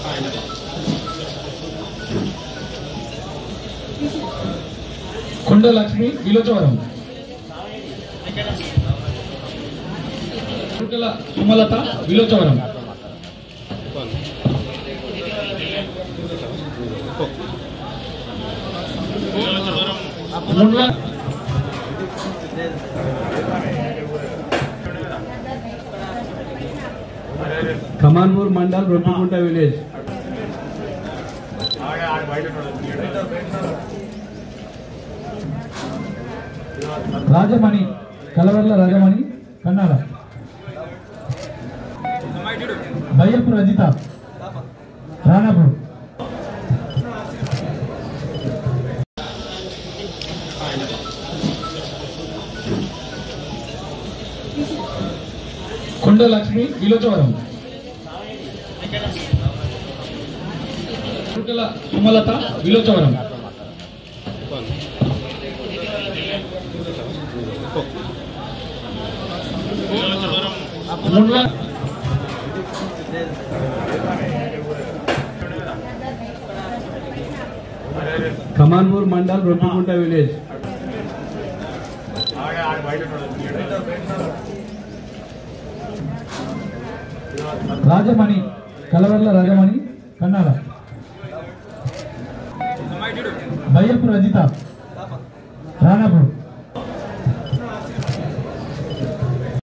కొండ Lakshmi Vilochavaram Chuttala Sumalatha Vilochavaram Mundla Kamanpur mandal Roppikunta village Rajamani Kalavarla Rajamani Kannada Bayyapu Rajitha Ranapur Konda Lakshmi Vilochavaram Chuttala Sumalatha Vilochavaram Mundla Kamanpur mandal Roppikunta village Rajamani Kalavarla Rajamani Kannada Bayyapu Rajitha Ranapur